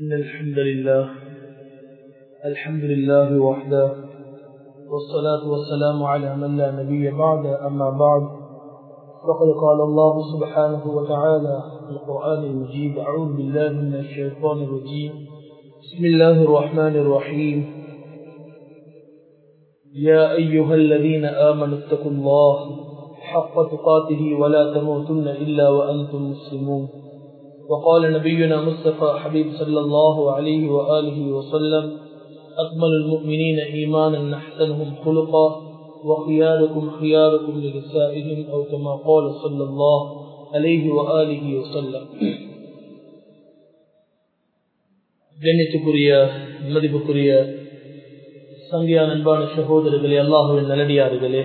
إن الحمد لله الحمد لله وحده والصلاة والسلام على من لا نبي بعد أما بعد فقد قال الله سبحانه وتعالى في القرآن المجيد أعوذ بالله من الشيطان الرجيم بسم الله الرحمن الرحيم يا أيها الذين آمنوا اتقوا الله حق تقاته ولا تموتن إلا وأنتم مسلمون وقال نبينا مصطفى حبيب صلى الله عليه وآله وسلم أكمل المؤمنين إيمانا أحسنهم خلقا وخياركم خياركم لنسائهم أو كما قال صلى الله عليه وآله وسلم கண்ணியத்துக்குரிய மதிப்புக்குரிய சங்கியா அன்பான சகோதரர்களே அல்லாஹுவின் நல்லடியார்களே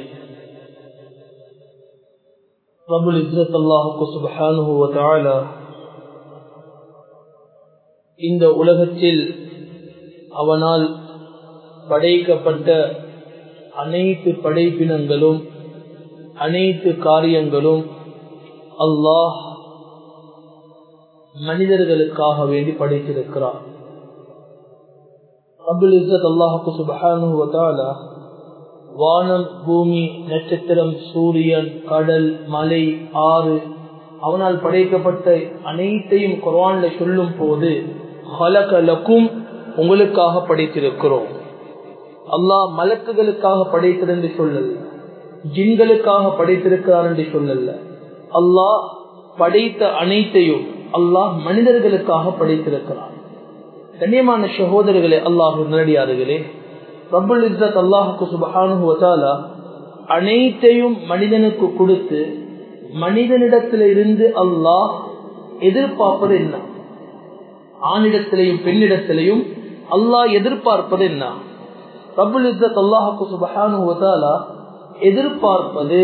ரபுல் இஸ்ரத் அல்லாஹுக்கு சுபஹானுஹு வ தஆலா இந்த உலகத்தில் அவனால் படைக்கப்பட்ட அனைத்து படைப்பினங்களும் அனைத்து காரியங்களும் அல்லாஹ் மனிதர்களுக்காக வேண்டி படைத்திருக்கிறார் அபுல் இசத் அல்லாஹுக்கு சுபஹானு வானம் பூமி நட்சத்திரம் சூரியன் கடல் மலை ஆறு அவனால் படைக்கப்பட்ட அனைத்தையும் குரான்ல சொல்லும் போது ஹலகலக்கும் உங்களுக்காக படைத்திருக்கிறோம் அல்லாஹ் மலக்குகளுக்காக படைத்தது என்று சொல்லல ஜின்களுக்காக படைத்திருக்கிறார் என்று சொல்லல அல்லாஹ் படைத்த அனைத்தையும் அல்லாஹ் மனிதர்களுக்காக படைத்திருக்கிறார் கண்ணியமான சகோதரர்களே அல்லாஹு நேரடியார்களே ரபுல் இஸ்ஸத் அல்லாஹுக்கு சுபஹானுவத்தாலா அனைத்தையும் மனிதனுக்கு கொடுத்து மனிதனிடத்தில இருந்து அல்லாஹ் எதிர்பார்ப்பது என்ன ஆணிடத்திலையும் பெண்ணிடத்திலையும் அல்லாஹ் எதிர்பார்ப்பது என்ன ரபுல் இஸ்ஸத் அல்லாஹுக்கு சுபஹானுவத்தாலா எதிர்பார்ப்பது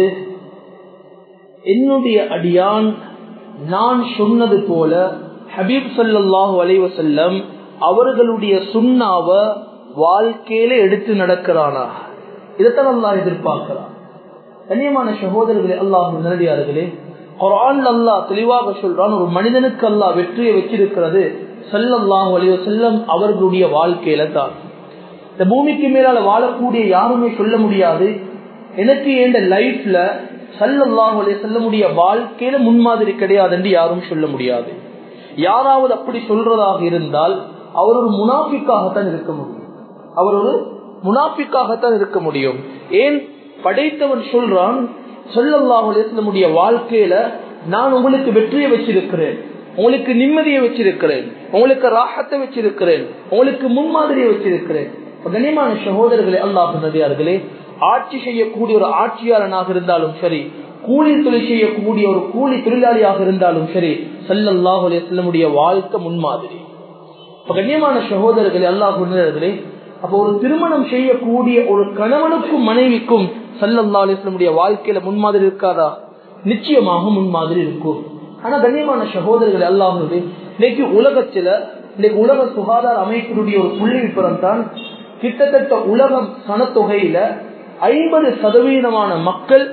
என்னுடைய அடியான் நான் சொன்னது போல ஹபீப் சல்லாஹூ அலைவசல்லம் அவர்களுடைய சுண்ணாவ வாழ்க்கையில எடுத்து நடக்கிறானா இதைத்தான் அல்லாஹ் எதிர்பார்க்கிறான் கண்ணியமான சகோதரர்களே அல்லாஹ் நேரடியார்களே குரான் அல்லாஹ் தெளிவாக சொல்றான் ஒரு மனிதனுக்கு அல்லாஹ் வெற்றியை வச்சிருக்கிறது சல்லல்லாஹு அலைவ செல்லம் அவர்களுடைய வாழ்க்கையில தான் இந்த பூமிக்கு மேலால வாழக்கூடிய யாருமே சொல்ல முடியாது எனக்கு எந்த லைஃப்ல சல்லல்லாஹு அலைய செல்லமுடைய வாழ்க்கையில முன்மாதிரி கிடையாது என்று யாரும் சொல்ல முடியாது யாராவது அப்படி சொல்றதாக இருந்தால் அவர் ஒரு முனாஃபிக்காகத்தான் இருக்க முடியும் அவர் ஒரு முனாஃபிக்காகத்தான் இருக்க முடியும் ஏன் படைத்தவன் சொல்றான் சொல்லல்லாஹ் நம்முடைய வாழ்க்கையில நான் உங்களுக்கு வெற்றியை வச்சிருக்கிறேன் உங்களுக்கு நிம்மதியை வச்சிருக்கிறேன் உங்களுக்கு ராகத்தை வச்சிருக்கிறேன் உங்களுக்கு முன்மாதிரியை வச்சிருக்கிறேன் கண்ணியமான சகோதரர்களே அல்லாஹ் நதியார்களே ஆட்சி செய்யக்கூடிய ஒரு ஆட்சியாளனாக இருந்தாலும் சரி கூலி தொழில் செய்யக்கூடிய ஒரு கூலி தொழிலாளியாக இருந்தாலும் சரி சல்லல்லாஹ் நம்முடைய வாழ்க்கை முன்மாதிரி இப்ப கண்ணியமான சகோதரர்களே அல்லாஹ் குழந்தைகளே அப்ப ஒரு திருமணம் செய்யக்கூடிய ஒரு கணவனுக்கும் மனைவிக்கும் சல்லல்லா அலிஸ்லமுடைய வாழ்க்கையில முன்மாதிரி இருக்காதா நிச்சயமாக முன்மாதிரி இருக்கும் ஆனா கண்ணியமான சகோதரர்கள் அல்லாஹுடைய இன்னைக்கு உலகத்துல இன்னைக்கு உலக சுகாதார அமைப்பினுடைய ஒரு புள்ளி விபரம் தான் கிட்டத்தட்ட உலகம் சனத்தொகையில ஐம்பது சதவீதமான மக்கள்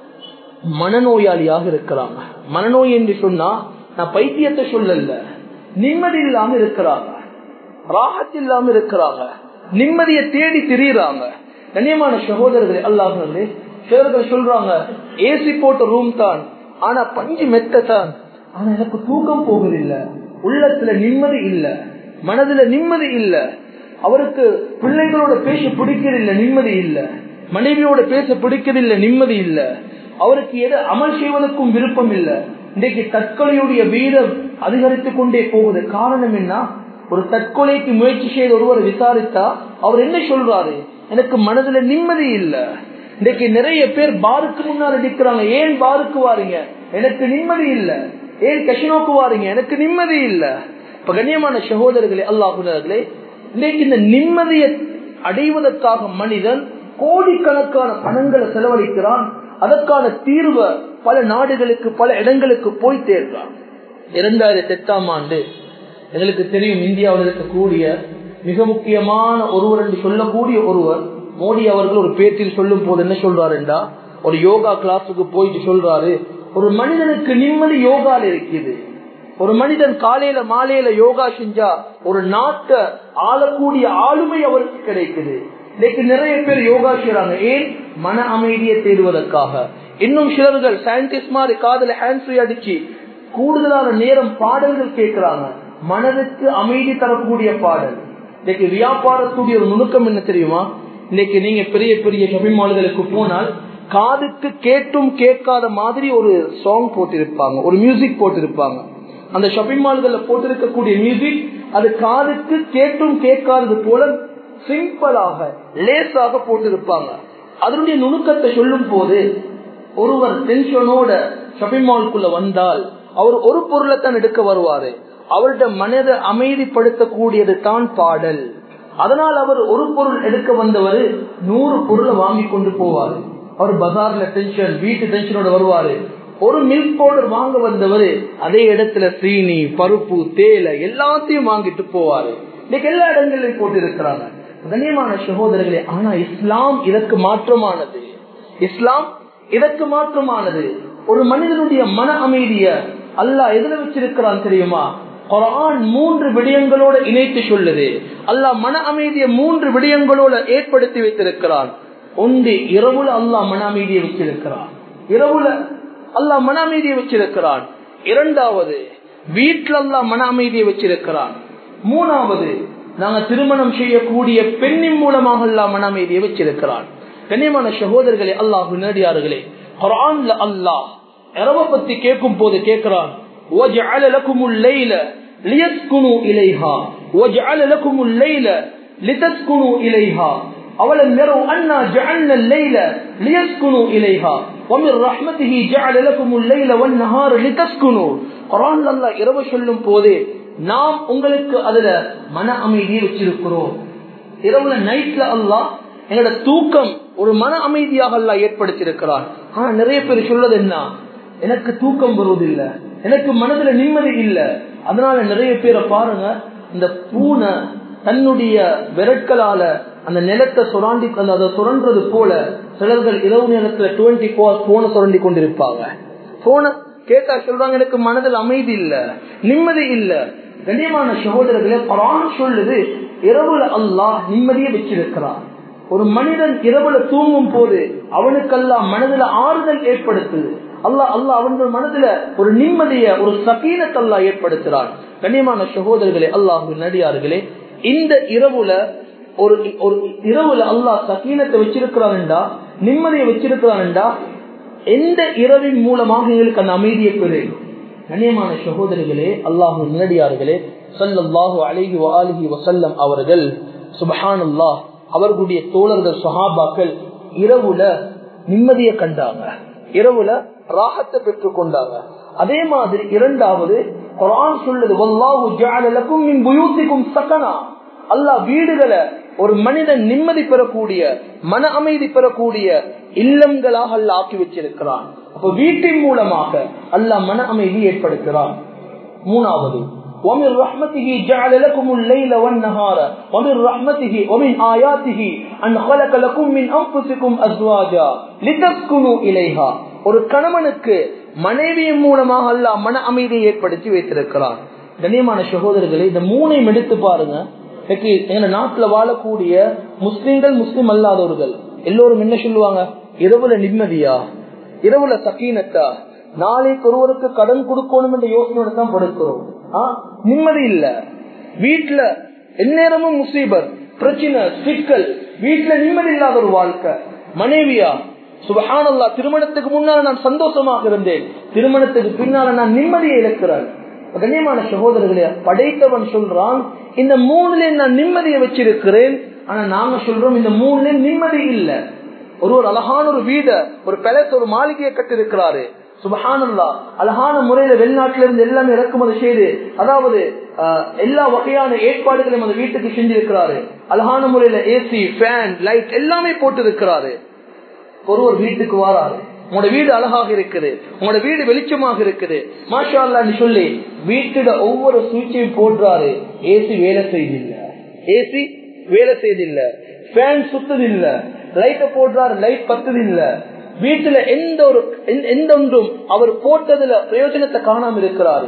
மனநோயாளியாக இருக்கிறாங்க மனநோய் என்று சொன்னா நான் பைத்தியத்தை சொல்லல நிம்மதி இல்லாம இருக்கிறாங்க ராகத் இல்லாம இருக்கிறாங்க நிம்மதியை தேடி திரியிறாங்க கண்ணியமான சகோதரர்களே அல்லாஹே சிலர்கள் சொல்றாங்க ஏசி போட்ட ரூம் தான் ஆனா பஞ்சு மெத்த தான் ஆனா எனக்கு தூக்கம் போகுதில்லை உள்ளத்துல நிம்மதி இல்ல மனதுல நிம்மதி இல்ல அவருக்கு பிள்ளைகளோட பேச பிடிக்கிறதில்ல நிம்மதி இல்ல மனைவியோட பேச பிடிக்கிறதில்ல நிம்மதி இல்ல அவருக்கு எது அமல் செய்வதற்கும் விருப்பம் இல்ல இன்றைக்கு தற்கொலையுடைய வீதம் அதிகரித்துக் கொண்டே போகுது காரணம் என்ன ஒரு தற்கொலைக்கு முயற்சி செய்த ஒருவர் விசாரித்தா அவர் என்ன சொல்றாரு எனக்கு மனதுல நிம்மதி இல்ல இன்றைக்கு நிறைய பேர் பாருக்கு முன்னால் நிற்கிறாங்க ஏன் பாருக்கு வாரீங்க எனக்கு நிம்மதி இல்ல ஏன் கஷினோக்கு வாரீங்க எனக்கு நிம்மதி இல்ல இப்ப கண்ணியமான சகோதரர்களே அல்லாஹுனர்களே இன்னைக்கு இந்த நிம்மதியை அடைவதற்காக மனிதன் கோடிக்கணக்கான பணங்களை செலவழிக்கிறான் அதற்கான தீர்வை பல நாடுகளுக்கு பல இடங்களுக்கு போய் தேர்றான் இரண்டாயிரத்தி எட்டாம் ஆண்டு எங்களுக்கு தெரியும் இந்தியாவில் இருக்கக்கூடிய மிக முக்கியமான ஒருவர் என்று சொல்லக்கூடிய ஒருவர் மோடி அவர்கள் ஒரு பேச்சில் சொல்லும் போது என்ன சொல்றாருண்டா ஒரு யோகா கிளாஸுக்கு போயிட்டு சொல்றாரு ஒரு மனிதனுக்கு நிம்மதி யோகால இருக்குது ஒரு மனிதன் காலையில மாலையில யோகா செஞ்சா ஒரு நாட்டை ஆளக்கூடிய ஆளுமை அவருக்கு கிடைக்குது இன்னைக்கு நிறைய பேர் யோகா செய்யறாங்க ஏன் மன அமைதியை தேடுவதற்காக இன்னும் சிலர்கள் சயின்டிஸ்ட் மாதிரி காதல ஹேண்ட் ஃப்ரீ அடிச்சு கூடுதலான நேரம் பாடல்கள் கேட்கிறாங்க மனதுக்கு அமைதி தரக்கூடிய பாடல் இன்னைக்கு வியாபாரத்துடைய ஒரு நுணுக்கம் என்ன தெரியுமா இன்னைக்கு நீங்க பெரிய பெரிய ஷாப்பிங் மால்களுக்கு போனால் காதுக்கு கேட்டும் கேட்காத மாதிரி ஒரு சாங் போட்டிருப்பாங்க ஒரு மியூசிக் போட்டிருப்பாங்க அந்த ஷாப்பிங் மால்கள்ல போட்டிருக்கக்கூடிய மியூசிக் அது காதுக்கு கேட்டும் கேட்காதது போல சிம்பிளாக லேசாக போட்டிருப்பாங்க அதனுடைய நுணுக்கத்தை சொல்லும் போது ஒருவர் டென்ஷனோட ஷாப்பிங் மாலுக்குள்ள வந்தால் அவர் ஒரு பொருளை தான் எடுக்க வருவாரு அவருடைய மனதை அமைதிப்படுத்தக்கூடியது தான் பாடல் அதனால் அவர் ஒரு பொருள் எடுக்க வந்தவர் நூறு பொருளை வாங்கி கொண்டு போவாரு அவர் பஜார்ல டென்ஷன் வீட்டு டென்ஷனோட வருவாரு ஒரு மில்க் பவுடர் வாங்க வந்தவர் அதே இடத்துல சீனி பருப்பு தேயிலை எல்லாத்தையும் வாங்கிட்டு போவாரு இன்னைக்கு எல்லா இடங்களிலும் போட்டு இருக்கிறாங்க கண்ணியமான சகோதரர்களே ஆனா இஸ்லாம் இதற்கு மாற்றமானது இஸ்லாம் இதற்கு மாற்றமானது ஒரு மனிதனுடைய மன அமைதிய அல்லாஹ் எதுல வச்சிருக்கிறான் தெரியுமா குரான் மூன்று விடயங்களோட இணைத்து சொல்லுது அல்லாஹ் மன அமைதியை மூன்று விடயங்களோட ஏற்படுத்தி வைத்திருக்கிறான் ஒன்று இரவுல அல்லாஹ் மன அமைதியை வச்சிருக்கிறான் இரவுல அல்லாஹ் மன அமைதியை வச்சிருக்கிறான் இரண்டாவது வீட்டில் அல்லாஹ் மன அமைதியை வச்சிருக்கிறான் மூணாவது நாங்க திருமணம் செய்யக்கூடிய பெண்ணின் மூலமாக அல்லாஹ் மன அமைதியை வச்சிருக்கிறான் கண்ணியமான சகோதரர்களே அல்லாஹ் நேடியார்களே குரான்ல அல்லாஹ் இரவை பத்தி கேட்கும் போது கேட்கிறான் وَجَعَلَ لَكُمُ اللَّيْلَ لِيَسْكُنُوا إِلَيْهَا وَجَعَلَ لَكُمُ اللَّيْلَ لِتَسْكُنُوا إِلَيْهَا أَوَلَمْ يَرَوْا أَنَّا جَعَلْنَا اللَّيْلَ لِيَسْكُنُوا إِلَيْهَا وَمِنْ رَحْمَتِهِ جَعَلَ لَكُمُ اللَّيْلَ وَالنَّهَارَ لِتَسْكُنُوا குர்ஆன்ல அல்லாஹ் இரவு சொல்லும் போதே நாம் உங்களுக்கு அதுல மன அமைதியை வச்சிருக்கிறோம் இரவுல நைட்ல அல்லாஹ் எங்களோட தூக்கம் ஒரு மன அமைதியாக அல்லாஹ் ஏற்படுத்தியிருக்கிறான் ஆனா நிறைய பேர் சொல்றது என்ன எனக்கு தூக்கம் வருவதில்லை எனக்கு மனதுல நிம்மதி இல்ல அதனால நிறைய பேரை பாருங்க இந்த பூனை தன்னுடைய விரட்களால அந்த நிலத்தை சுராண்டி அதை சுரண்டது போல சிலர்கள் இரவு நேரத்துல டுவெண்ட்டி ஃபோர் போனை சுரண்டி கொண்டிருப்பாங்க போன கேட்டா சொல்றாங்க எனக்கு மனதில் அமைதி இல்ல நிம்மதி இல்ல கண்ணியமான சகோதரர்களே பரான் சொல்லுது இரவுல அல்லாஹ் நிம்மதியை வச்சிருக்கிறான் ஒரு மனிதன் இரவுல தூங்கும் போது அவனுக்கெல்லாம் மனதில் ஆறுதல் ஏற்படுத்துது அல்லாஹ் அல்லாஹ் அவனுடைய மனதுல ஒரு நிம்மதிய ஒரு சகீனத்தை அல்லாஹ் ஏற்படுத்துறான் கண்ணியமான சகோதரர்களே அல்லாஹ் நடிகார்களே இந்த இரவுல ஒரு ஒரு இரவுல அல்லாஹ் சகீனத்தை வச்சிருக்கிறான்டா நிம்மதியை வச்சிருக்கிறான்டா எந்த இரவின் மூலமாக எங்களுக்கு அந்த அமைதியை பெறும் கண்ணியமான சகோதரிகளே அல்லாஹு நடிகார்களே சல்லல்லாஹு அலிஹி அலிஹி வசல்லம் அவர்கள் சுபஹான் அல்லாஹ் அவர்களுடைய தோழர்கள் சஹாபாக்கள் இரவுல நிம்மதியை கண்டாங்க இரவுல ராகத்தை பெற்றுக் கொண்டாங்க அதே மாதிரி இரண்டாவது குரான் சொல்லுது வல்லாஹு ஜஅலலக்கும் மின் புயூத்திக்கும் சகனா அல்லாஹ் வீடுகளை ஒரு மனிதன் நிம்மதி பெறக்கூடிய மன அமைதி பெறக்கூடிய இல்லங்களாக அல்லாஹ் ஆக்கி வச்சிருக்கிறான் அப்ப வீட்டின் மூலமாக அல்லாஹ் மன அமைதி ஏற்படுத்துகிறான் மூணாவது ومن رحمته جعل لكم الليل والنهار ومن رحمته ومن آياته أن خلق لكم من أنفسكم أزواجا لتسكنوا إليها ஒரு கணவனுக்கு மனைவியின் மூலமாக அல்லாஹ் மன அமைதியை ஏற்படுத்தி வைத்திருக்கிறார் கண்ணியமான சகோதரர்களை இந்த மூணையும் எடுத்து பாருங்க எங்க நாட்டுல வாழக்கூடிய முஸ்லிம்கள் முஸ்லிம் அல்லாதவர்கள் எல்லோரும் என்ன சொல்லுவாங்க இரவுல நிம்மதியா இரவுல சக்கீனத்தா நாளைக்கு ஒருவருக்கு கடன் கொடுக்கணும் என்ற யோசனையோட தான் படுக்கிறோம் நிம்மதி இல்ல வீட்டுல எந்நேரமும் முசீபர் பிரச்சனை சிக்கல் வீட்டுல நிம்மதி இல்லாத ஒரு வாழ்க்கை மனைவியா சுபஹானல்லா திருமணத்துக்கு முன்னால நான் சந்தோஷமாக இருந்தேன் திருமணத்துக்கு பின்னால நான் நிம்மதியை இழக்கிறேன் கண்ணியமான சகோதரர்களே படைத்தவன் சொல்றான் இந்த மூணுல நான் நிம்மதியை வச்சிருக்கிறேன் ஆனா நாங்க சொல்றோம் இந்த மூணுல நிம்மதி இல்ல ஒரு ஒரு அழகான ஒரு வீட ஒரு பேலஸ் ஒரு மாளிகையை கட்டிருக்கிறாரு சுபஹானல்லா அழகான முறையில வெளிநாட்டில இருந்து எல்லாமே இறக்குமதி செய்து அதாவது எல்லா வகையான ஏற்பாடுகளையும் அந்த வீட்டுக்கு செஞ்சிருக்கிறாரு அழகான முறையில ஏசி ஃபேன் லைட் எல்லாமே போட்டு இருக்கிறாரு ஒருவர் வீட்டுக்கு வாராரு உங்களோட வீடு அழகாக இருக்குது உங்களோட வீடு வெளிச்சமாக இருக்குது மாஷா அல்லான்னு சொல்லி வீட்டுல ஒவ்வொரு சுவிட்சையும் போடுறாரு ஏசி வேலை செய்தில்ல ஏசி வேலை செய்தில்ல ஃபேன் சுத்ததில்ல லைட்டை போடுறாரு லைட் பத்துதில்ல வீட்டுல எந்த ஒரு எந்த ஒன்றும் அவர் போட்டதுல பிரயோஜனத்தை காணாம இருக்கிறாரு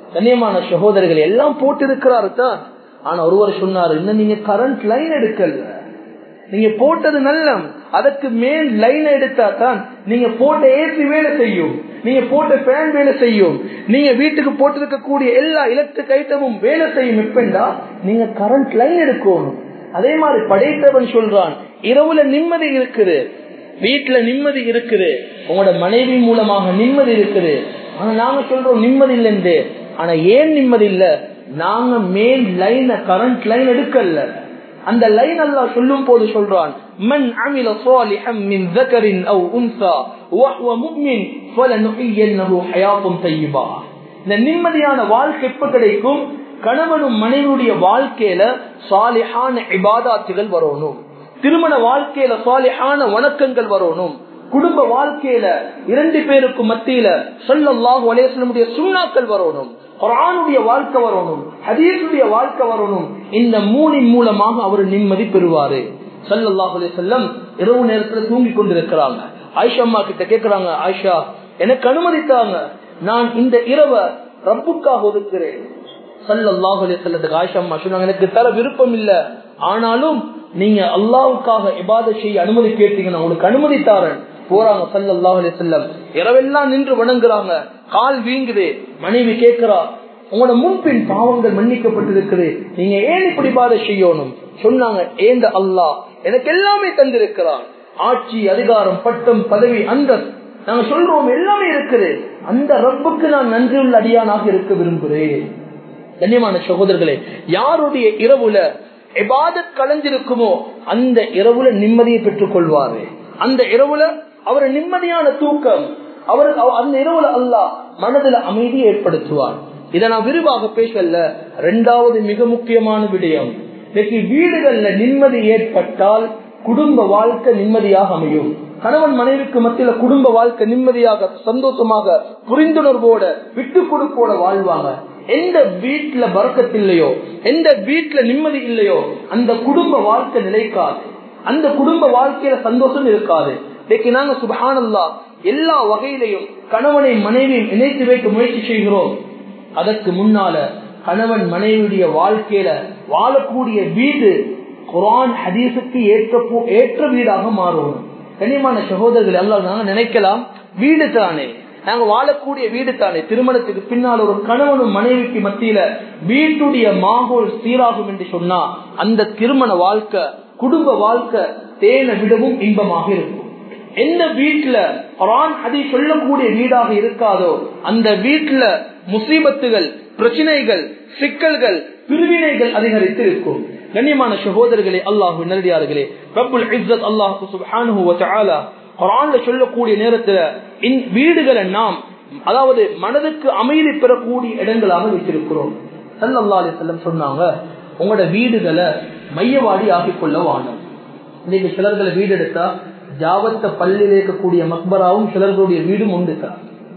கண்ணியமான சகோதரர்கள் எல்லாம் போட்டு இருக்கிறாரு தான் ஆனா ஒருவர் சொன்னாரு இன்னும் நீங்க கரண்ட் லைன் எடுக்கல நீங்க போட்டது நல்ல அதற்கு மேல் லைன் எடுத்தா தான் நீங்க போட்ட ஏசி வேலை செய்யும் நீங்க போட்ட ஃபேன் வேலை செய்யும் நீங்க வீட்டுக்கு போட்டிருக்கக்கூடிய எல்லா எலக்ட்ரிக் ஐட்டமும் வேலை செய்யும் எப்பண்டா நீங்க கரண்ட் லைன் எடுக்கணும் அதே மாதிரி படைத்தவன் சொல்றான் இரவுல நிம்மதி இருக்குது வீட்டுல நிம்மதி இருக்குது உங்களோட மனைவி மூலமாக நிம்மதி இருக்குது ஆனா நாங்க சொல்றோம் நிம்மதி இல்லைன்னு ஆனா ஏன் நிம்மதி இல்ல நாங்க மேல் லைன் கரண்ட் லைன் எடுக்கல அந்த லைன் அல்லா சொல்லும் போது சொல்றான் மன் அமில صالحا من ذكر او انثى وهو مؤمن فلنحيينه حياه طيبه இந்த நிம்மதியான வாழ்க்கை எப்ப கிடைக்கும் கணவனும் மனைவியுடைய வாழ்க்கையில சாலிஹான இபாதாத்துகள் வரணும் திருமண வாழ்க்கையில சாலிஹான வணக்கங்கள் வரணும் குடும்ப வாழ்க்கையில இரண்டு பேருக்கு மத்தியில சொல்லல்லாஹு அலேசனுடைய சுண்ணாக்கள் வரணும் குரானுடைய வாழ்க்கை வரணும் ஹதீசுடைய வாழ்க்கை வரணும் இந்த மூணின் மூலமாக அவர் நிம்மதி பெறுவாரு சல்லல்லாஹு அலைஹி செல்லம் இரவு நேரத்துல தூங்கி கொண்டிருக்கிறாங்க ஆயிஷா அம்மா கிட்ட கேக்குறாங்க ஆயிஷா எனக்கு அனுமதித்தாங்க நான் இந்த இரவை ரப்புக்காக ஒதுக்குறேன் சல்லல்லாஹு அலைஹி செல்லத்துக்கு ஆயிஷா அம்மா சொன்னாங்க எனக்கு தர விருப்பம் இல்ல ஆனாலும் நீங்க அல்லாவுக்காக இபாத செய்ய அனுமதி கேட்டீங்கன்னா உங்களுக்கு அனுமதி தாரன் போறாங்க சல்லல்லாஹு அலைஹி செல்லம் இரவெல்லாம் நின்று வணங்குறாங்க கால் வீங்குது மனைவி கேட்கிறா உங்களோட முன்பின் பாவங்கள் மன்னிக்கப்பட்டிருக்குது நீங்க ஏன் இப்படி பாதை செய்யணும் சொன்னாங்க ஏந்த அல்லாஹ் எனக்கு எல்லாமே தந்திருக்கிறான் ஆட்சி அதிகாரம் பட்டம் பதவி அந்த நாங்க சொல்றோம் எல்லாமே இருக்குது அந்த ரப்புக்கு நான் நன்றியுள்ள அடியானாக இருக்க விரும்புகிறேன் கண்ணியமான சகோதரர்களே யாருடைய இரவுல எபாதத் கலந்திருக்குமோ அந்த இரவுல நிம்மதியை பெற்றுக் கொள்வாரு அந்த இரவுல அவர் நிம்மதியான தூக்கம் அவர் அந்த இரவுல அல்லாஹ் மனதில் அமைதியை ஏற்படுத்துவார் இதை நான் விரிவாக பேசல இரண்டாவது மிக முக்கியமான விடயம் இன்னைக்கு வீடுகள்ல நிம்மதி ஏற்பட்டால் குடும்ப வாழ்க்கை நிம்மதியாக அமையும் கணவன் மனைவிக்கு மத்தியில குடும்ப வாழ்க்கை நிம்மதியாக சந்தோஷமாக புரிந்துணர்வோட விட்டு கொடுப்போட வாழ்வாங்க எந்த வீட்டுல பறக்கத்து இல்லையோ எந்த வீட்டுல நிம்மதி இல்லையோ அந்த குடும்ப வாழ்க்கை நிலைக்காது அந்த குடும்ப வாழ்க்கையில சந்தோஷம் இருக்காது இன்னைக்கு நாங்க சுபஹானல்லா எல்லா வகையிலையும் கணவனை மனைவியும் இணைத்து வைக்க முயற்சி செய்கிறோம் அதற்கு முன்னால கணவன் மனைவியுடைய வாழ்க்கையில வாழக்கூடிய வீடு குரான் ஹதீஸுக்கு ஏற்ற ஏற்ற வீடாக மாறும் கனிமான சகோதரர்கள் எல்லாம் நாங்க நினைக்கலாம் வீடு தானே நாங்க வாழக்கூடிய வீடு தானே திருமணத்துக்கு பின்னால் ஒரு கணவனும் மனைவிக்கு மத்தியில வீட்டுடைய மாகோல் சீராகும் என்று சொன்னா அந்த திருமண வாழ்க்கை குடும்ப வாழ்க்கை தேனை விடவும் இன்பமாக இருக்கும் எந்த வீட்டுல குரான் அதை சொல்லக்கூடிய வீடாக இருக்காதோ அந்த வீட்டுல முசீபத்துகள் பிரச்சனைகள் சிக்கல்கள் பிரிவினைகள் அதிகரித்து இருக்கும் கண்ணியமான சகோதரர்களே அல்லாஹு நல்லடியார்களே ரப்புல் இஸ்ஸத் அல்லாஹு சுப்ஹானஹு வ தஆலா குர்ஆன்ல சொல்லக்கூடிய நேரத்துல வீடுகளை நாம் அதாவது மனதுக்கு அமைதி பெறக்கூடிய இடங்களாக வைத்திருக்கிறோம் ஸல்லல்லாஹு அலைஹி வஸல்லம் சொன்னாங்க உங்களோட வீடுகளை மையவாடி ஆக்கிக் கொள்ள வாணும் இன்னைக்கு சிலர்களை வீடு எடுத்தா ஜாவத்த பள்ளியில் இருக்கக்கூடிய மக்பராவும் சிலர்களுடைய வீடும் உண்டுக்கா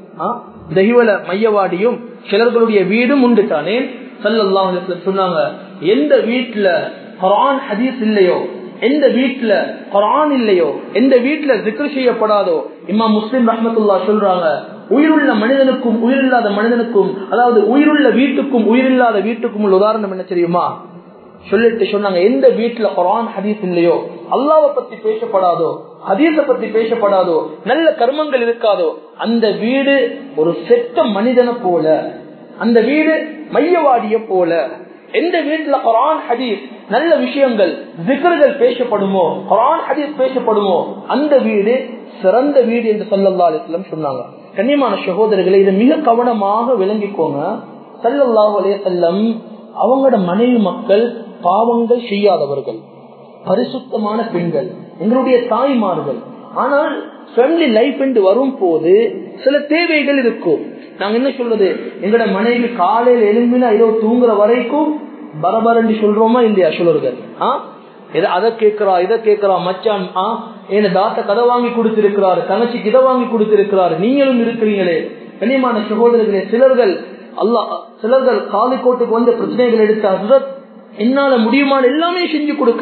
தெய்வல மையவாடியும் சிலர்களுடைய வீடும் உண்டு தானே சல்லல்லா சொன்னாங்க எந்த வீட்டுல குரான் ஹதீஸ் இல்லையோ எந்த வீட்டுல குரான் இல்லையோ எந்த வீட்டுல ஜிக்ர் செய்யப்படாதோ இம்மா முஸ்லிம் ரஹமத்துல்லா சொல்றாங்க உயிருள்ள மனிதனுக்கும் உயிரில்லாத மனிதனுக்கும் அதாவது உயிருள்ள வீட்டுக்கும் உயிரில்லாத வீட்டுக்கும் உள்ள உதாரணம் என்ன தெரியுமா சொல்லிட்டு சொன்னாங்க எந்த வீட்டுல குரான் ஹதீஸ் இல்லையோ அல்லாவை பத்தி பேசப்படாதோ ஹதீஸ பத்தி பேசப்படாதோ நல்ல கர்மங்கள் இருக்காதோ அந்த வீடு ஒரு செத்த மனிதனை போல அந்த வீடு மையவாடிய போல எந்த வீட்டுல குரான் ஹதீஸ் நல்ல விஷயங்கள் ஜிகர்கள் பேசப்படுமோ குரான் ஹதீஸ் பேசப்படுமோ அந்த வீடு சிறந்த வீடு என்று சல்லல்லா அலிஸ்லம் சொன்னாங்க கண்ணியமான சகோதரர்களை இதை மிக கவனமாக விளங்கிக்கோங்க சல்லல்லாஹு அலே செல்லம் அவங்களோட மனைவி மக்கள் பாவங்கள் செய்யாதவர்கள் பரிசுத்தமான பெண்கள் எங்களுடைய தாய்மார்கள் ஆனால் ஃபேமிலி லைஃப் என்று வரும் போது சில தேவைகள் இருக்கும் நாங்க என்ன சொல்றது எங்களோட மனைவி காலையில் எழும்பினா இதோ தூங்குற வரைக்கும் பரபரண்டி சொல்றோமா இல்லையா சொல்லுறது அதை கேட்கிறா இதை கேட்கிறா மச்சான் ஆ என்ன தாத்த கதை வாங்கி கொடுத்திருக்கிறாரு தங்கச்சிக்கு இதை வாங்கி கொடுத்திருக்கிறாரு நீங்களும் இருக்கிறீங்களே கண்ணியமான சகோதரர்களே சிலர்கள் அல்லா சிலர்கள் காலிக்கோட்டுக்கு வந்து பிரச்சனைகள் எடுத்த ஹசரத் என்னால முடியுமான எல்லாமே செஞ்சு கொடுக்கிறான்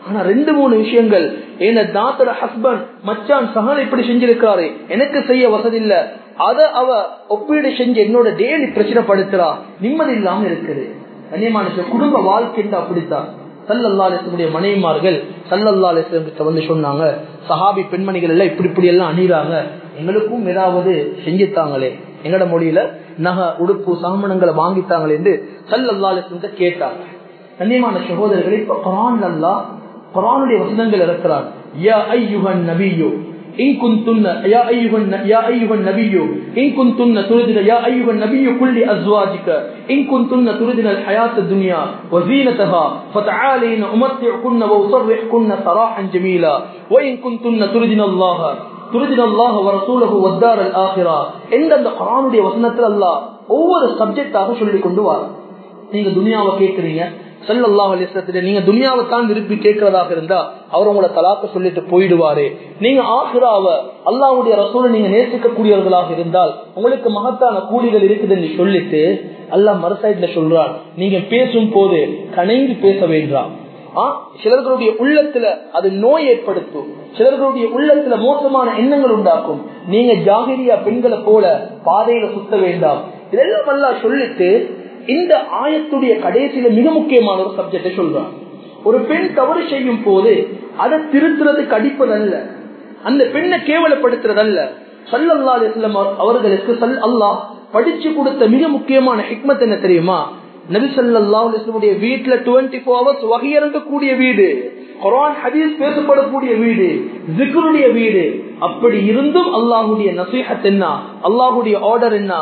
ஆனா ரெண்டு மூணு விஷயங்கள் என்ன தாத்தோட ஹஸ்பண்ட் மச்சான் சகன் இப்படி செஞ்சிருக்காரு எனக்கு செய்ய வசதி இல்ல அத அவ ஒப்பீடு செஞ்சு என்னோட டெய்லி பிரச்சனைப்படுத்துறா நிம்மதி இல்லாம இருக்குது கண்ணியமான குடும்ப வாழ்க்கை அப்படித்தான் சல்லல்லாடைய மனைவிமார்கள் சல்லல்லாட்ட வந்து சொன்னாங்க சஹாபி பெண்மணிகள் எல்லாம் இப்படி இப்படி எல்லாம் அணிறாங்க எங்களுக்கும் ஏதாவது செஞ்சுத்தாங்களே எங்கட மொழியில நகை உடுப்பு சாமனங்களை வாங்கித்தாங்களே என்று சல்லல்லாட்ட கேட்டாங்க கண்ணியமான சகோதரர்களை இப்ப குரான் அல்லா குரானுடைய வசனங்கள் இருக்கிறான் யா ஐயுகன் நபியோ إن كنتن يا أيها يا أيها النبي إن كنتن تردن يا أيها النبي كل أزواجك إن كنتن تردن الحياة الدنيا وزينتها فتعالين أمتعكن وأصرحكن سراحا جميلا وإن كنتن تردن الله تردن الله ورسوله والدار الآخرة عند القرآن دي وسنة الله ஒவ்வொரு சப்ஜெக்டாக சொல்லி கொண்டு வர நீங்க துனியாவை கேட்கறீங்க சல்லல்லா அலிஸ்லத்துல நீங்க துனியாவை தான் விரும்பி கேட்கறதாக இருந்தா அவர் உங்களை தலாக்க சொல்லிட்டு போயிடுவாரு நீங்க ஆசிராவ அல்லாவுடைய ரசூலை நீங்க நேசிக்கக்கூடியவர்களாக இருந்தால் உங்களுக்கு மகத்தான கூலிகள் இருக்குதுன்னு சொல்லிட்டு அல்லாஹ் மறுசைட்ல சொல்றான் நீங்க பேசும் போது கணைந்து பேச வேண்டாம் சிலர்களுடைய உள்ளத்துல அது நோய் ஏற்படுத்தும் சிலர்களுடைய உள்ளத்துல மோசமான எண்ணங்கள் உண்டாக்கும் நீங்க ஜாகிரியா பெண்களை போல பாதையில சுத்த வேண்டாம் இதெல்லாம் அல்லா சொல்லிட்டு இந்த ஆயத்துடைய கடைசியில மிக முக்கியமான ஒரு சப்ஜெக்டை சொல்றான் ஒரு பெண் தவறு செய்யும் போது அதை திருத்துறதுக்கு அடிப்பதல்ல அந்த பெண்ணை கேவலப்படுத்துறதல்ல சல்லல்லா அலிஸ்லாம் அவர்களுக்கு சல் அல்லாஹ் படிச்சு கொடுத்த மிக முக்கியமான ஹிக்மத் என்ன தெரியுமா நபி சல்லா அலிஸ்லமுடைய வீட்டுல டுவெண்ட்டி ஃபோர் ஹவர்ஸ் வகையிறங்கக்கூடிய வீடு குரான் ஹதீஸ் பேசப்படக்கூடிய வீடு ஜிக்ருடைய வீடு அப்படி இருந்தும் அல்லாஹுடைய நசீஹத் என்ன அல்லாஹுடைய ஆர்டர் என்ன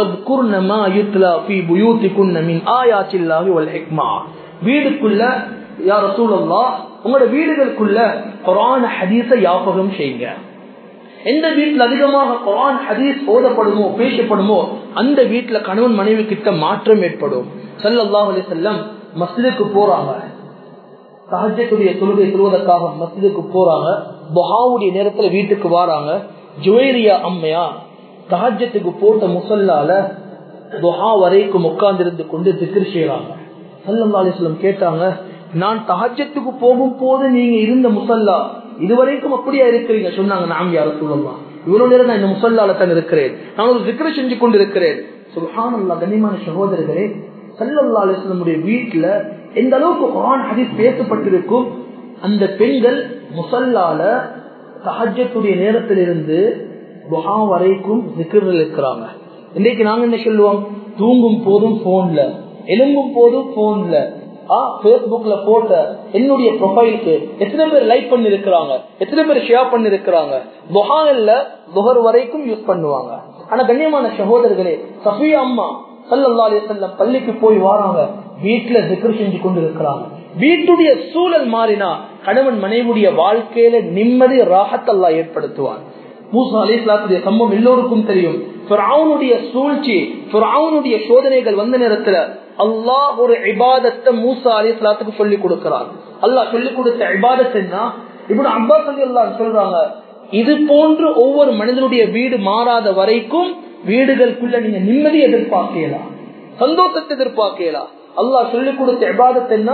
வீடுக்குள்ள யார் ரசூலல்லா உங்களோட வீடுகளுக்குள்ள குரான் ஹதீஸ யாபகம் செய்யுங்க எந்த வீட்டுல அதிகமாக குரான் ஹதீஸ் ஓதப்படுமோ பேசப்படுமோ அந்த வீட்டுல கணவன் மனைவி கிட்ட மாற்றம் ஏற்படும் சல்லாஹ் அலி செல்லம் மஸ்ஜிதுக்கு போறாங்க சஹஜத்துடைய தொழுகை சொல்வதற்காக மஸ்ஜிதுக்கு போறாங்க பொஹாவுடைய நேரத்துல வீட்டுக்கு வராங்க ஜுவேரியா அம்மையா தஹஜத்துக்கு போட்ட முசல்லால துஹா வரைக்கும் உட்கார்ந்திருந்து கொண்டு திக்ர் செய்யறாங்க சல்லா அலிஸ்லம் கேட்டாங்க நான் தஹஜத்துக்கு போகும் போது நீங்க இருந்த முசல்லா இதுவரைக்கும் அப்படியா இருக்கிறீங்க சொன்னாங்க நாம் யார சொல்லலாம் இவ்வளவு நேரம் நான் இந்த முசல்லால தான் இருக்கிறேன் நான் ஒரு திக்ர செஞ்சு கொண்டு இருக்கிறேன் சுல்ஹான் கண்ணியமான சகோதரர்களே சல்லல்லா அலிஸ்லமுடைய வீட்டுல எந்த அளவுக்கு குரான் ஹதீஸ் பேசப்பட்டிருக்கும் அந்த பெண்கள் முசல்லால சஹஜத்துடைய நேரத்திலிருந்து துஹா வரைக்கும் திக்ரில் இருக்கிறாங்க இன்றைக்கு நாங்க என்ன சொல்லுவோம் தூங்கும் போதும் போன்ல எலும்பும் போதும் போன்ல பேஸ்புக்ல போட்ட என்னுடைய ப்ரொஃபைலுக்கு எத்தனை பேர் லைக் பண்ணி இருக்கிறாங்க எத்தனை பேர் ஷேர் பண்ணி இருக்கிறாங்க துஹான்ல துஹர் வரைக்கும் யூஸ் பண்ணுவாங்க ஆனா கண்ணியமான சகோதரர்களே சஃபியா அம்மா சல்லல்லா அலிசல்லம் பள்ளிக்கு போய் வராங்க வீட்டுல திக்ர் செஞ்சு கொண்டு இருக்கிறாங்க வீட்டுடைய சூழல் மாறினா கணவன் மனைவியுடைய வாழ்க்கையில நிம்மதி ராகத்தல்லா ஏற்படுத்துவான் மூசா அலி இஸ்லாத்துடைய சம்பவம் எல்லோருக்கும் தெரியும் பிராவுனுடைய சூழ்ச்சி பிராவுனுடைய சோதனைகள் வந்த நேரத்துல அல்லாஹ் ஒரு இபாதத்தை மூசா அலி இஸ்லாத்துக்கு சொல்லி கொடுக்கிறார் அல்லாஹ் சொல்லி கொடுத்த இபாதத்னா இப்படி அப்பாஸ் அலி அல்லா சொல்றாங்க இது போன்று ஒவ்வொரு மனிதனுடைய வீடு மாறாத வரைக்கும் வீடுகளுக்குள்ள நீங்க நிம்மதி எதிர்பார்க்கலாம் சந்தோஷத்தை எதிர்பார்க்கலாம் அல்லாஹ் சொல்லிக் கொடுத்த இபாதத்னா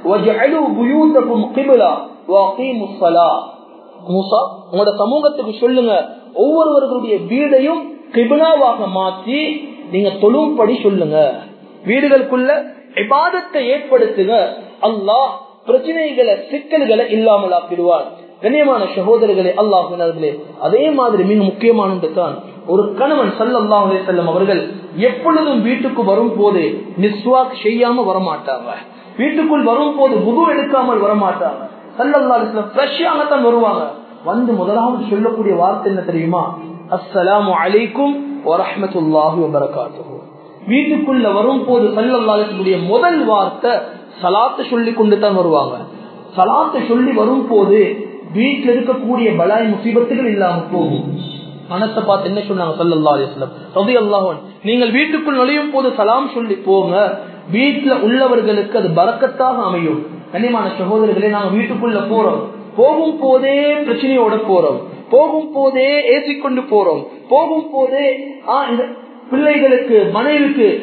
மூசா உங்களோட சமூகத்துக்கு சொல்லுங்க ஒவ்வொருவர்களுடைய வீடையும் கிபினாவாக மாற்றி நீங்க தொழும்படி சொல்லுங்க வீடுகளுக்குள்ள இபாதத்தை ஏற்படுத்துங்க அல்லாஹ் பிரச்சனைகளை சிக்கல்களை இல்லாமல் ஆக்கிடுவார் கண்ணியமான சகோதரர்களே அல்லாஹினர்களே அதே மாதிரி மிக முக்கியமானது தான் ஒரு கணவன் சல்லாஹே செல்லம் அவர்கள் எப்பொழுதும் வீட்டுக்கு வரும் போது நிஸ்வாக் செய்யாம வரமாட்டாங்க வீட்டுக்குள் வரும் போது முது எடுக்காமல் வரமாட்டாங்க சல்லல்லா ஃப்ரெஷ்ஷாகத்தான் வருவாங்க வந்து முதலாவது சொல்லக்கூடிய வார்த்தை என்ன தெரியுமா அஸ்ஸலாமு அலைக்கும் வரஹமத்துல்லாஹி வபரகாத்துஹு வீட்டுக்குள்ள வரும் போது சல்லல்லாஹுடைய முதல் வார்த்தை சலாத்தை சொல்லி கொண்டு தான் வருவாங்க சலாத்தை சொல்லி வரும் போது வீட்டில் இருக்கக்கூடிய பலாய் முசீபத்துகள் இல்லாம போகும் மனசை பார்த்து என்ன சொன்னாங்க சல்லல்லா அலிஸ்லாம் ரவி அல்லாஹன் நீங்கள் வீட்டுக்குள் நுழையும் போது சலாம் சொல்லி போங்க வீட்டுல உள்ளவர்களுக்கு அது பறக்கத்தாக அமையும் கண்ணியமான சகோதரர்களே நாங்க வீட்டுக்குள்ள போறோம் போகும் போதே பிரச்சனையோட போறோம் போகும் போதே ஏசிக்கொண்டு போறோம் போகும் போதே இந்த பிள்ளைகளுக்கு மனைவிக்கு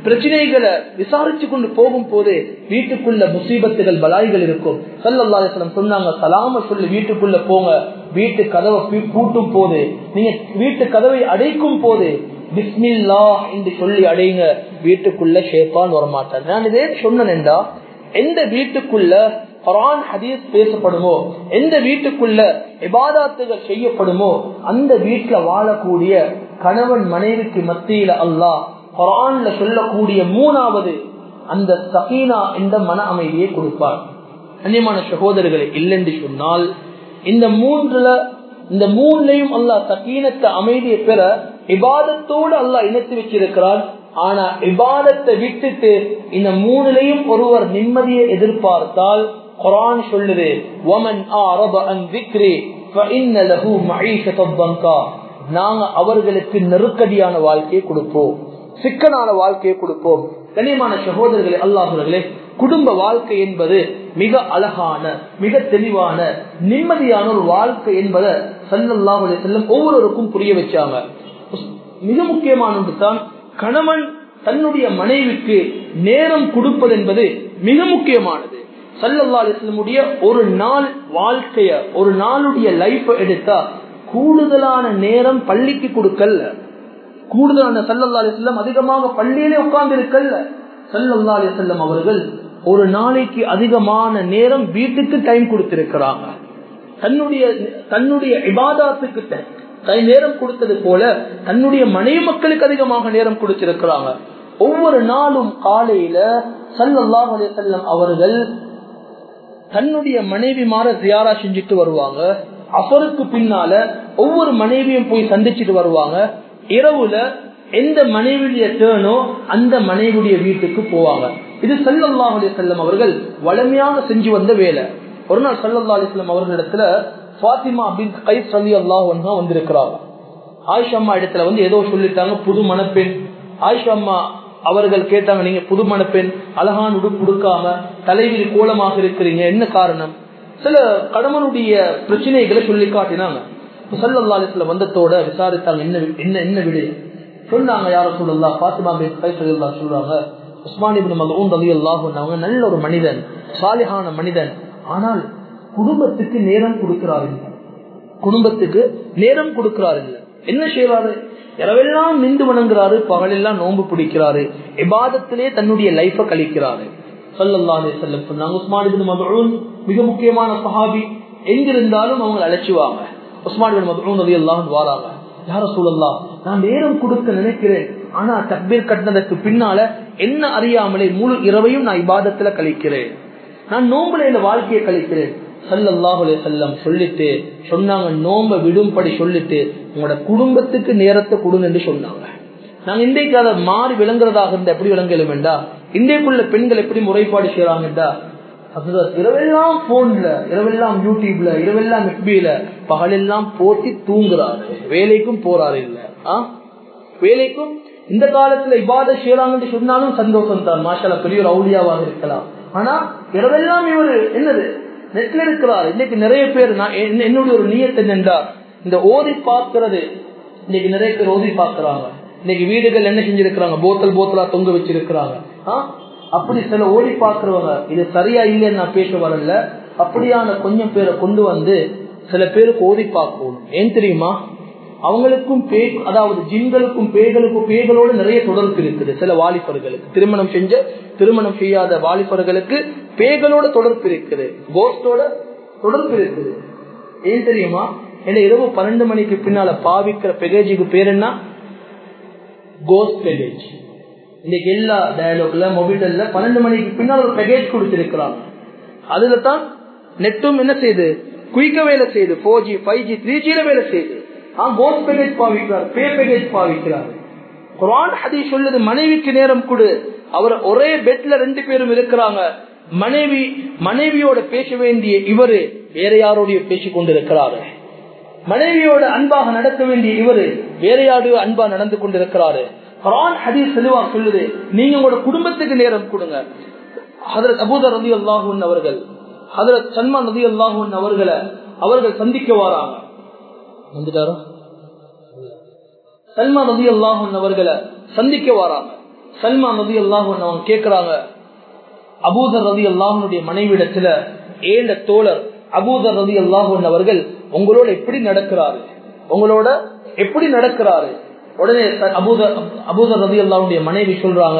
பிரச்சனைகளை விசாரிச்சு கொண்டு போகும் போது வீட்டுக்குள்ள முசீபத்துகள் பலாய்கள் இருக்கும் சல்லல்லாசலம் சொன்னாங்க சலாம சொல்லி வீட்டுக்குள்ள போங்க வீட்டு கதவை பூட்டும் போது நீங்க வீட்டு கதவை அடைக்கும் போது பிஸ்மில்லா என்று சொல்லி அடைங்க வீட்டுக்குள்ள ஷேப்பான் வரமாட்டார் நான் இதே சொன்னேன்டா எந்த வீட்டுக்குள்ள குரான் ஹதீஸ் பேசப்படுமோ எந்த வீட்டுக்குள்ள இபாதாத்துகள் செய்யப்படுமோ அந்த வீட்டுல வாழக்கூடிய கணவன் மனைவிக்கு மத்தியில அல்லாஹ் குரான்ல சொல்லக்கூடிய மூணாவது அந்த சகீனா என்ற மன அமைதியை கொடுப்பார் கண்ணியமான சகோதரர்களை இல்லைன்னு சொன்னால் இந்த மூன்றுல இந்த மூணுலையும் அல்லாஹ் சகீனத்தை அமைதியை பெற இபாதத்தோடு அல்லாஹ் இணைத்து வச்சிருக்கிறார் ஆனா இபாதத்தை விட்டுட்டு இந்த மூணுலையும் ஒருவர் நிம்மதியை எதிர்பார்த்தால் குரான் சொல்லுது ஒமன் நாங்க அவர்களுக்கு நெருக்கடியான வாழ்க்கையை கொடுப்போம் சிக்கனான வாழ்க்கையை கொடுப்போம் கண்ணியமான சகோதரர்களே அல்லாஹர்களே குடும்ப வாழ்க்கை என்பது மிக அழகான மிக தெளிவான நிம்மதியான ஒரு வாழ்க்கை என்பதை சல்லல்லாஹ் செல்லும் ஒவ்வொருவருக்கும் புரிய வச்சாங்க மிக முக்கியமான தான் கணவன் தன்னுடைய மனைவிக்கு நேரம் கொடுப்பது என்பது மிக முக்கியமானது சல்லல்லா அலிஸ்லமுடைய ஒரு நாள் வாழ்க்கைய ஒரு நாளுடைய லைஃப் எடுத்தா கூடுதலான நேரம் பள்ளிக்கு கொடுக்கல கூடுதலான சல்லல்லா அலிஸ்லம் அதிகமாக பள்ளியிலே உட்கார்ந்து இருக்கல்ல சல்லல்லா அலிஸ்லம் அவர்கள் ஒரு நாளைக்கு அதிகமான நேரம் வீட்டுக்கு டைம் கொடுத்திருக்கிறாங்க தன்னுடைய தன்னுடைய இபாதாத்துக்கு நேரம் கொடுத்தது போல தன்னுடைய மனைவி மக்களுக்கு அதிகமாக நேரம் கொடுத்திருக்கிறாங்க ஒவ்வொரு நாளும் காலையில சல்லாஹ் அலிசல்லம் அவர்கள் தன்னுடைய மனைவி மாற ஜியாரா செஞ்சுட்டு வருவாங்க அசருக்கு பின்னால ஒவ்வொரு மனைவியும் போய் சந்திச்சுட்டு வருவாங்க இரவுல எந்த மனைவியுடைய டேர்னோ அந்த மனைவியுடைய வீட்டுக்கு போவாங்க இது சல்லல்லாஹ் அலிசல்லம் அவர்கள் வளமையாக செஞ்சு வந்த வேலை ஒரு நாள் சல்லல்லா அலிஸ்லாம் அவர்களிடத்துல பாத்திமா பின் கைஸ் அலி அல்லாஹ் வந்திருக்கிறாங்க ஆயிஷா அம்மா இடத்துல வந்து ஏதோ சொல்லிட்டாங்க புது மணப்பெண் ஆயிஷா அம்மா அவர்கள் கேட்டாங்க நீங்க புது மணப்பெண் அழகான உடுப்பு கொடுக்காம தலைவிரி கோலமாக இருக்கிறீங்க என்ன காரணம் சில கணவனுடைய பிரச்சனைகளை சொல்லி காட்டினாங்க சல்லல்லா அலிஸ்ல வந்தத்தோட விசாரித்தாங்க என்ன என்ன என்ன விடு சொன்னாங்க யாரும் சொல்லலாம் பாத்திமா பின் கைஸ் அலி அல்லா சொல்றாங்க உஸ்மானிபின் மகூன் அலி அல்லாஹ் நல்ல ஒரு மனிதன் சாலிஹான மனிதன் ஆனால் குடும்பத்துக்கு நேரம் கொடுக்கிறாரு குடும்பத்துக்கு நேரம் கொடுக்கிறாரு என்ன செய்யறாரு இரவெல்லாம் நின்று வணங்குறாரு பகலெல்லாம் நோன்பு பிடிக்கிறாரு இபாதத்திலே தன்னுடைய லைஃப கழிக்கிறாரு சல்லல்லாஹே செல்லம் சொன்னாங்க உஸ்மானிபின் மகூன் மிக முக்கியமான சஹாபி எங்கிருந்தாலும் அவங்க அழைச்சுவாங்க உஸ்மானிபின் மகூன் அலி அல்லாஹ் வாராங்க யார சூழல்லாம் நான் நேரம் கொடுக்க நினைக்கிறேன் ஆனா தக்பீர் கட்டினதற்கு பின்னால என்ன அறியாமலே முழு இரவையும் நான் இபாதத்துல கழிக்கிறேன் நான் நோம்புல இந்த வாழ்க்கையை கழிக்கிறேன் சல்லல்லாஹுலே செல்லம் சொல்லிட்டு சொன்னாங்க நோம்ப விடும்படி சொல்லிட்டு உங்களோட குடும்பத்துக்கு நேரத்தை கொடுங்க என்று சொன்னாங்க நாங்க இன்றைக்கு அதை மாறி விளங்குறதாக இருந்தா எப்படி விளங்கலும் வேண்டா இன்றைக்குள்ள பெண்கள் எப்படி முறைப்பாடு செய்யறாங்கடா இரவெல்லாம் போன்ல இரவெல்லாம் யூடியூப்ல இரவெல்லாம் எஃபில பகலெல்லாம் போட்டி தூங்குறாரு வேலைக்கும் போறாரு இல்ல வேலைக்கும் இந்த காலத்துல இபாத செய்யறாங்கன்னு சொன்னாலும் சந்தோஷம் தான் மாஷால பெரிய ஒரு அவுளியாவாக இருக்கலாம் ஆனா இரவெல்லாம் இவரு என்னது நெட்ல இருக்கிறார் இன்னைக்கு நிறைய பேர் என்னுடைய ஒரு நீயத்தை நின்றா இந்த ஓதி பார்க்கிறது இன்னைக்கு நிறைய பேர் ஓதி பார்க்கிறாங்க இன்னைக்கு வீடுகள் என்ன செஞ்சிருக்கிறாங்க போத்தல் போத்தலா தொங்க வச்சிருக்கிறாங்க அப்படி சில ஓடி பார்க்கிறவங்க இது சரியா இல்லைன்னு நான் பேச வரல அப்படியான கொஞ்சம் பேரை கொண்டு வந்து சில பேருக்கு ஓதி பார்க்கணும் ஏன் தெரியுமா அவங்களுக்கும் பே அதாவது ஜின்களுக்கும் பேய்களுக்கும் பேய்களோடு நிறைய தொடர்பு இருக்குது சில வாலிபர்களுக்கு திருமணம் செஞ்ச திருமணம் செய்யாத வாலிபர்களுக்கு பேய்களோட தொடர்பு இருக்குது கோஸ்டோட தொடர்பு இருக்குது ஏன் தெரியுமா என்ன இரவு பன்னெண்டு மணிக்கு பின்னால பாவிக்கிற பெகேஜுக்கு பேர் என்ன கோஸ்ட் பெகேஜ் இன்னைக்கு எல்லா டயலாக்ல மொபைல்ல பன்னெண்டு மணிக்கு பின்னால் ஒரு பேக்கேஜ் கொடுத்திருக்கிறாங்க அதுல தான் நெட்டும் என்ன செய்யுது குயிக்க வேலை செய்யுது four G five G three ஜில வேலை செய்யுது கோஸ்ட் பேக்கேஜ் பாவிக்கிறார் பே பேக்கேஜ் பாவிக்கிறார் குரான் ஹதி சொல்லுது மனைவிக்கு நேரம் கொடு அவர் ஒரே பெட்ல ரெண்டு பேரும் இருக்கிறாங்க மனைவி மனைவியோட பேச வேண்டிய இவரு வேற யாரோடைய பேசிக் கொண்டிருக்கிறாரு மனைவியோட அன்பாக நடக்க வேண்டிய இவரு வேற யாரையோ அன்பா நடந்து கொண்டிருக்கிறாரு குரான் ஹதீஸ் தெளிவா சொல்லுது நீங்க உங்களோட குடும்பத்துக்கு நேரம் கொடுங்க ஹதரத் அபூதர் ரதி அல்லாஹூன் அவர்கள் ஹதரத் சன்மான் ரதி அல்லாஹூன் அவர்களை அவர்கள் சந்திக்க வராங்க வந்துட்டாரா சல்மான் ரதி அல்லாஹூன் அவர்களை சந்திக்க வராங்க சல்மான் ரதி அல்லாஹ் அவங்க கேட்கிறாங்க அபூதர் ரதி அல்லாஹனுடைய மனைவிடத்துல ஏண்ட தோழர் அபூதர் ரதி அல்லாஹன் அவர்கள் உங்களோட எப்படி நடக்கிறாரு உங்களோட எப்படி நடக்கிறாரு உடனே அபூதர் அபூதர் ரதி அல்லாவுடைய மனைவி சொல்றாங்க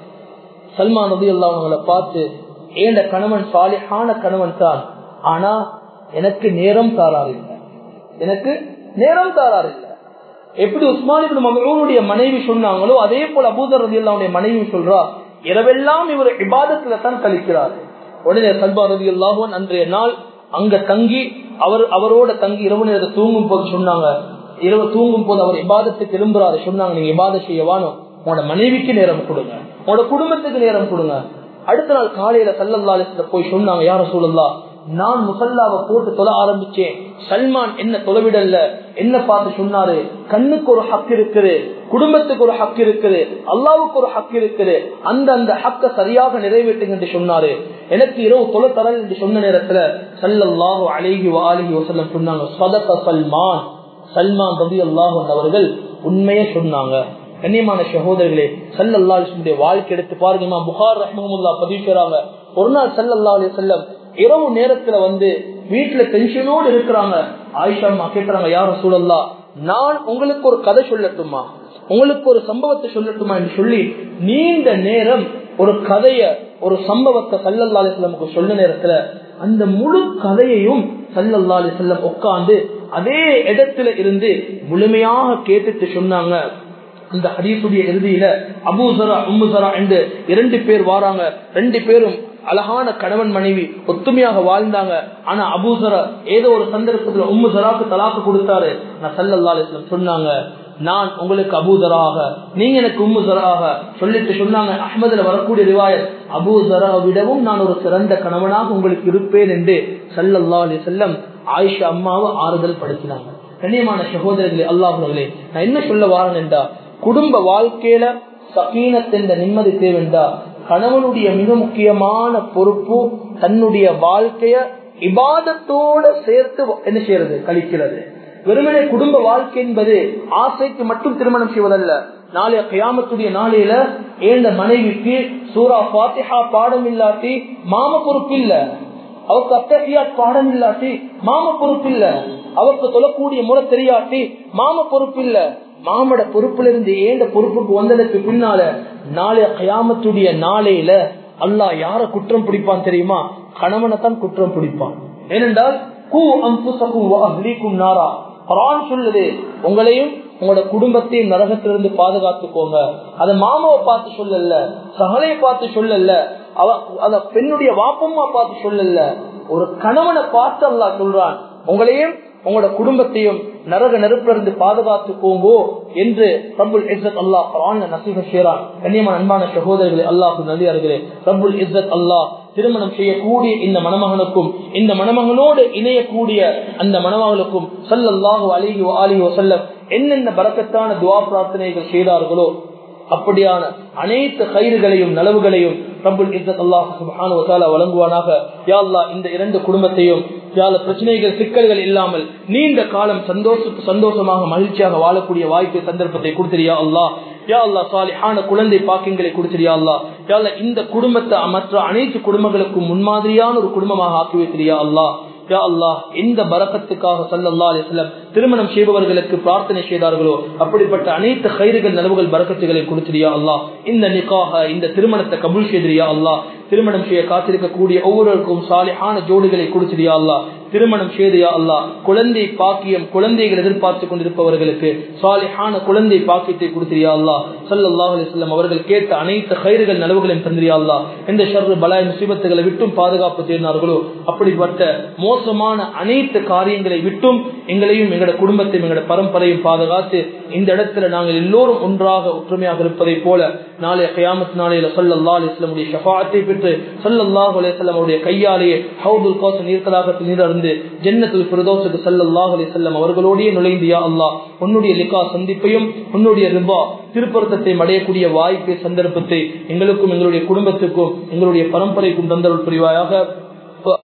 சல்மான் ரதி அல்லாஹங்களை பார்த்து ஏண்ட கணவன் சாலிஹான கணவன் தான் ஆனா எனக்கு நேரம் தாராறு இல்லை எனக்கு நேரம் தாராறு இல்லை எப்படி உஸ்மானிபின் மகனுடைய மனைவி சொன்னாங்களோ அதே போல அபூதர் ரதி அல்லாவுடைய மனைவி சொல்றா இரவெல்லாம் இவர் இபாதத்துல தான் கழிக்கிறார் உடனே சல்பா ரதி அல்லாஹன் அன்றைய நாள் அங்க தங்கி அவர் அவரோட தங்கி இரவு நேரத்தை தூங்கும் போது சொன்னாங்க இரவு தூங்கும் போது அவர் இபாதத்துக்கு திரும்புறாரு சொன்னாங்க நீங்க இபாத செய்யவானோ உங்களோட மனைவிக்கு நேரம் கொடுங்க உங்களோட குடும்பத்துக்கு நேரம் கொடுங்க அடுத்த நாள் காலையில சல்லல்லாலத்துல போய் சொன்னாங்க யார சூழல்லா நான் முசல்லாவை போட்டு தொலை ஆரம்பிச்சேன் சல்மான் என்ன தொலைவிடல்ல என்ன பார்த்து சொன்னாரு கண்ணுக்கு ஒரு ஹக் இருக்குது குடும்பத்துக்கு ஒரு ஹக் இருக்குது அல்லாவுக்கு ஒரு ஹக் இருக்குது அந்த அந்த ஹக்க சரியாக நிறைவேற்றுங்க என்று சொன்னாரு எனக்கு இரவு தொலை தரல் என்று சொன்ன நேரத்துல சல்லல்லாஹு அழகி அழகி வசல்லம் சொன்னாங்க சதக சல்மான் சல்மான் ரபி அல்லாஹன் அவர்கள் உண்மையை சொன்னாங்க கண்ணியமான சகோதரர்களே சல்லல்லா அலிஸ்முடைய வாழ்க்கை எடுத்து பாருங்க புகார் ரஹ்மமுல்லா பதிவு செய்றாங்க ஒரு நாள் சல்லல்லா அலி செல்லம் இரவு நேரத்துல வந்து வீட்டுல டென்ஷனோடு இருக்கிறாங்க ஆயிஷா அம்மா கேட்கிறாங்க யாரும் சூழல்லா நான் உங்களுக்கு ஒரு கதை சொல்லட்டுமா உங்களுக்கு ஒரு சம்பவத்தை சொல்லட்டுமா என்று சொல்லி நீண்ட நேரம் ஒரு கதைய ஒரு சம்பவத்தை சல்லல்லா அலிஸ்லமுக்கு சொன்ன நேரத்துல அந்த முழு கதையையும் சல்லல்லா அலிஸ்லம் உட்கார்ந்து அதே இடத்துல இருந்து முழுமையாக கேட்டுட்டு சொன்னாங்க இந்த ஹதீசுடைய இறுதியில அபூசரா உம்முசரா என்று இரண்டு பேர் வாராங்க ரெண்டு பேரும் அழகான கணவன் மனைவி ஒத்துமையாக வாழ்ந்தாங்க ஆனா அபூசரா ஏதோ ஒரு சந்தர்ப்பத்துல உம்மு சராக்கு தலாக்கு கொடுத்தாரு நான் சல்லல்லா அலிஸ்லம் சொன்னாங்க நான் உங்களுக்கு அபூதராக நீங்க எனக்கு உம்மு சராக சொல்லிட்டு சொன்னாங்க அஹமதுல வரக்கூடிய ரிவாயத் அபூதரா விடவும் நான் ஒரு சிறந்த கணவனாக உங்களுக்கு இருப்பேன் என்று சல்லல்லா அலி செல்லம் ஆயிஷா அம்மாவை ஆறுதல் படுத்தினாங்க கண்ணியமான சகோதரர்களே அல்லாஹர்களே நான் என்ன சொல்ல வாரன் என்றா குடும்ப வாழ்க்கையில சகீனத்தின் நிம்மதி தேவைண்டா கணவனுடைய மிக முக்கியமான பொறுப்பு தன்னுடைய வாழ்க்கைய இபாதத்தோட சேர்த்து என்ன செய்யறது கழிக்கிறது வெறுமனே குடும்ப வாழ்க்கை என்பது ஆசைக்கு மட்டும் திருமணம் செய்வதல்ல நாளைய கயாமத்துடைய நாளையில ஏந்த மனைவிக்கு சூரா பாத்திஹா பாடம் இல்லாட்டி மாம பொறுப்பு இல்ல அவருக்கு அத்தகையா பாடம் இல்லாட்டி மாம பொறுப்பு இல்ல அவருக்கு தொழக்கூடிய முறை தெரியாட்டி மாம பொறுப்பு இல்ல மாமட பொறுப்புல இருந்து ஏண்ட பொறுப்புக்கு வந்ததுக்கு பின்னால நாளைய கயாமத்துடைய நாளையில அல்லாஹ் யார குற்றம் பிடிப்பான் தெரியுமா கணவனை தான் குற்றம் பிடிப்பான் ஏனென்றால் கூ அம்புசக்கும் அஹ்லீக்கும் நாரா குரான் சொல்லுது உங்களையும் உங்களோட குடும்பத்தையும் நரகத்திலிருந்து பாதுகாத்துக்கோங்க அத மாமாவை பார்த்து சொல்லல சகலையை பார்த்து சொல்லல அவ அத பெண்ணுடைய வாப்பம்மா பார்த்து சொல்லல ஒரு கணவனை பார்த்து அல்லா சொல்றான் உங்களையும் உங்களோட குடும்பத்தையும் நரக நெருப்பிலிருந்து பாதுகாத்துக்கோங்கோ என்று ரபுல் இஸ்ஸத் அல்லாஹ் குரான்ல நசீக செய்யறான் கண்ணியமான அன்பான சகோதரர்களே அல்லாஹ் நல்லியார்களே ரபுல் இஸ்ஸத் அல்லாஹ் திருமணம் செய்யக்கூடிய இந்த மணமகனுக்கும் இந்த மணமகனோடு இணையக்கூடிய அந்த மணமகளுக்கும் சல்லல்லாஹு அலிஹி அலி வசல்லம் என்னென்ன பறக்கத்தான துவா பிரார்த்தனைகள் செய்தார்களோ அப்படியான அனைத்து கயிறுகளையும் நலவுகளையும் ரபுல் இஸ்ஸத் அல்லாஹ் சுப்ஹானஹு வ தஆலா வழங்குவானாக யா அல்லாஹ் இந்த இரண்டு குடும்பத்தையும் யால பிரச்சனைகள் சிக்கல்கள் இல்லாமல் நீண்ட காலம் சந்தோஷ சந்தோஷமாக மகிழ்ச்சியாக வாழக்கூடிய வாய்ப்பு சந்தர்ப்பத்தை கொடுத்திரியா அல்லாஹ் யா அல்லா சாலிஹான குழந்தை பாக்கியங்களை கொடுத்திரியா அல்லா யா இந்த குடும்பத்தை மற்ற அனைத்து குடும்பங்களுக்கும் முன்மாதிரியான ஒரு குடும்பமாக ஆக்கி வைத்திரியா அல்லாஹ் யா அல்லாஹ் எந்த பரக்கத்துக்காக சல்லல்லா அலிஸ்லம் திருமணம் செய்பவர்களுக்கு பிரார்த்தனை செய்தார்களோ அப்படிப்பட்ட அனைத்து கயிறுகள் நலவுகள் பரக்கத்துகளை கொடுத்திரியா அல்லாஹ் இந்த நிக்காக இந்த திருமணத்தை கபூல் செய்திரியா அல்லாஹ் திருமணம் செய்ய காத்திருக்கக்கூடிய ஒவ்வொருவருக்கும் சாலிஹான ஜோடிகளை கொடுத்திரியா அல்லாஹ் திருமணம் செய்தியா அல்லாஹ் குழந்தை பாக்கியம் குழந்தைகள் எதிர்பார்த்து கொண்டிருப்பவர்களுக்கு சாலிஹான குழந்தை பாக்கியத்தை கொடுத்திரியா அல்லாஹ் சல்லாஹ் அலிஸ்லம் அவர்கள் கேட்ட அனைத்து கயிறுகள் நலவுகளையும் தந்திரியா அல்லாஹ் எந்த ஷர்ரு பலாய் முசிபத்துகளை விட்டும் பாதுகாப்பு தேடினார்களோ அப்படிப்பட்ட மோசமான அனைத்து காரியங்களை விட்டும் எங்களையும் எங்களோட குடும்பத்தையும் எங்களோட பரம்பரையும் பாதுகாத்து இந்த இடத்துல நாங்கள் எல்லோரும் ஒன்றாக ஒற்றுமையாக இருப்பதை போல நாளைய கயாமத் நாளையில சொல்லல்லா அலிஸ்லமுடைய ஷஃபாத்தை பெற்று சொல்லல்லாஹ் அலிஸ்லாம் அவருடைய கையாலேயே ஹவுதுல் கோச நீர்க்கலாகத்தில் நீரறிந்து ஜென்னத்துல் பிரதோசுக்கு சல்லல்லாஹ் அலிசல்லம் அவர்களோடய நுழைந்தியா அல்லாஹ் உன்னுடைய லிகா சந்திப்பையும் உன்னுடைய ரிபா திருப்பருத்தத்தை அடையக்கூடிய வாய்ப்பை சந்தர்ப்பத்தை எங்களுக்கும் எங்களுடைய குடும்பத்துக்கும் எங்களுடைய பரம்பரைக்கும் தந்தருள் புரிவாயாக